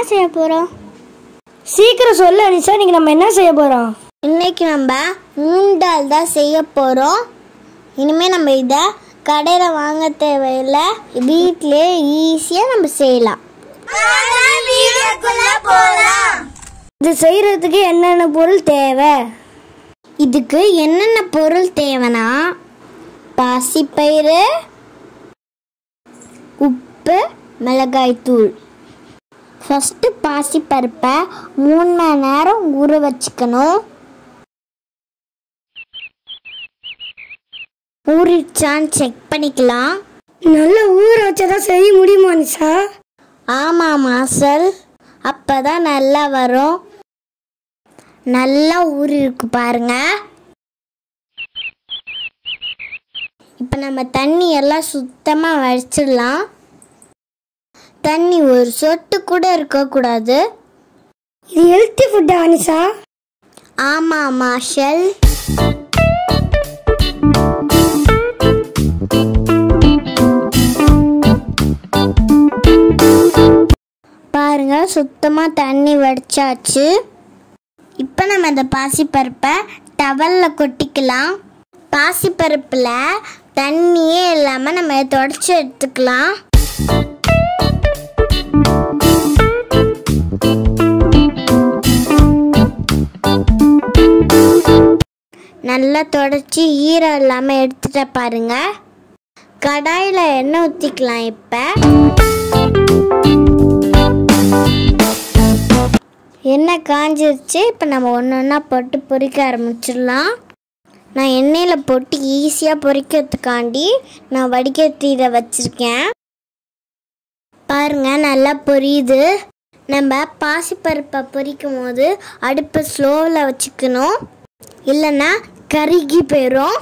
செய்ய போகிறோம் சீக்கிரம் சொல்லு அனிஷா இன்னைக்கு நம்ம என்ன செய்ய போறோம் இன்னைக்கு நம்ம மூண்டால் தான் செய்ய போகிறோம் இனிமேல் நம்ம இதை கடையில் வாங்க தேவையில்லை வீட்டிலே ஈஸியாக நம்ம செய்யலாம் இது செய்யறதுக்கு என்னென்ன பொருள் தேவை இதுக்கு என்னென்ன பொருள் தேவைன்னா பாசிப்பயிறு உப்பு மிளகாய்த்தூள் ஃபஸ்ட்டு பாசிப்பருப்பை மூணு மணி நேரம் ஊற வச்சுக்கணும் ஊறிச்சான்னு செக் பண்ணிக்கலாம் நல்ல ஊற வச்சாதான் செய்ய முடியுமா அனிஷா ஆமாம் மாசல் அப்போ தான் நல்லா வரும் நல்லா ஊறி இருக்கு பாருங்க இப்போ நம்ம தண்ணி எல்லாம் சுத்தமாக வடிச்சிடலாம் தண்ணி ஒரு சொட்டு கூட இருக்கக்கூடாது இது ஹெல்த்தி ஃபுட்டா அனிஷா ஆமாம் மாஷல் பாருங்க சுத்தமாக தண்ணி வடிச்சாச்சு இப்போ நம்ம இந்த பாசிப்பருப்பை டவலில் கொட்டிக்கலாம் பாசிப்பருப்பில் தண்ணியே இல்லாமல் நம்ம தொடச்சி எடுத்துக்கலாம் நல்லா தொடச்சி ஈரம் இல்லாமல் எடுத்துட்ட பாருங்க கடாயில் எண்ணெய் ஊற்றிக்கலாம் இப்போ எண்ணெய் காஞ்சிருச்சு இப்போ நம்ம ஒன்று ஒன்றா போட்டு பொரிக்க ஆரம்பிச்சிடலாம் நான் எண்ணெயில் போட்டு ஈஸியாக பொரிக்கிறதுக்காண்டி நான் வடிகட்டியில் வச்சுருக்கேன் பாருங்க நல்லா பொரியுது நம்ம பாசிப்பருப்பை பொரிக்கும் போது அடுப்பை ஸ்லோவில் வச்சுக்கணும் இல்லைன்னா கருகி போயிடும்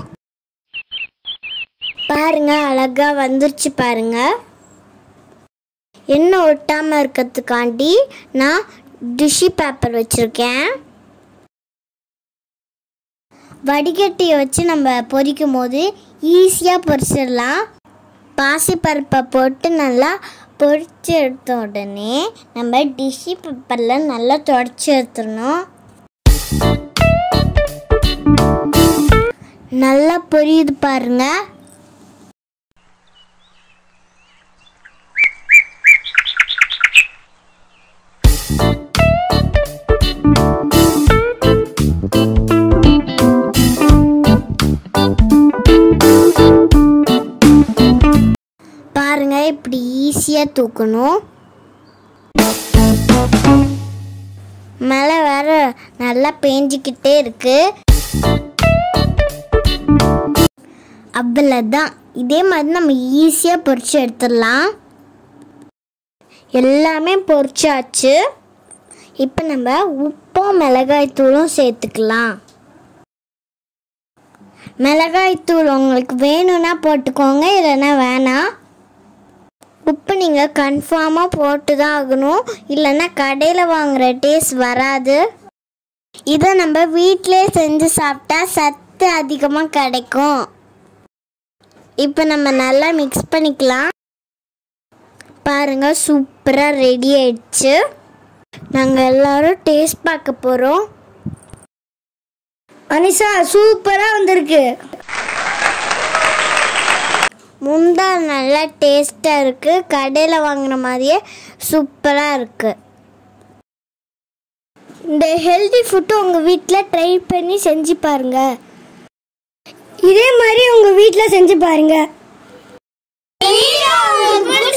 பாருங்க அழகா வந்துருச்சு பாருங்க எண்ணெய் ஒட்டாமல் இருக்கிறதுக்காண்டி நான் டிஷ்யூ பேப்பர் வச்சுருக்கேன் வடிகட்டியை வச்சு நம்ம பொரிக்கும் போது ஈஸியாக பொரிச்சிடலாம் பாசிப்பருப்பை போட்டு நல்லா பொரிச்சு எடுத்த உடனே நம்ம டிஷ்யூ பேப்பரில் நல்லா தொடச்சி எடுத்துடணும் நல்லா பொரியுது பாருங்க பாருங்க இப்படி ஈஸியாக தூக்கணும் மழை வேற நல்லா பேஞ்சிக்கிட்டே இருக்கு அவ்வளோதான் இதே மாதிரி நம்ம ஈஸியாக பொரிச்சு எடுத்துடலாம் எல்லாமே பொரிச்சாச்சு இப்போ நம்ம உப்பும் மிளகாய் தூளும் சேர்த்துக்கலாம் மிளகாய் தூள் உங்களுக்கு வேணும்னா போட்டுக்கோங்க இல்லைன்னா வேணாம் உப்பு நீங்கள் கன்ஃபார்மாக போட்டு தான் ஆகணும் இல்லைன்னா கடையில் வாங்குற டேஸ்ட் வராது இதை நம்ம வீட்டிலே செஞ்சு சாப்பிட்டா சத்து அதிகமாக கிடைக்கும் இப்போ நம்ம நல்லா மிக்ஸ் பண்ணிக்கலாம் பாருங்க சூப்பராக ரெடி ஆயிடுச்சு நாங்கள் எல்லாரும் டேஸ்ட் பார்க்க போகிறோம் அனிஷா சூப்பரா வந்திருக்கு முந்தா நல்லா டேஸ்ட்டாக இருக்குது கடையில் வாங்குற மாதிரியே சூப்பராக இருக்குது இந்த ஹெல்தி ஃபுட்டு உங்க வீட்டில் ட்ரை பண்ணி செஞ்சு பாருங்க இதே மாதிரி உங்க வீட்டில் செஞ்சு பாருங்க வீடியோ உங்களுக்கு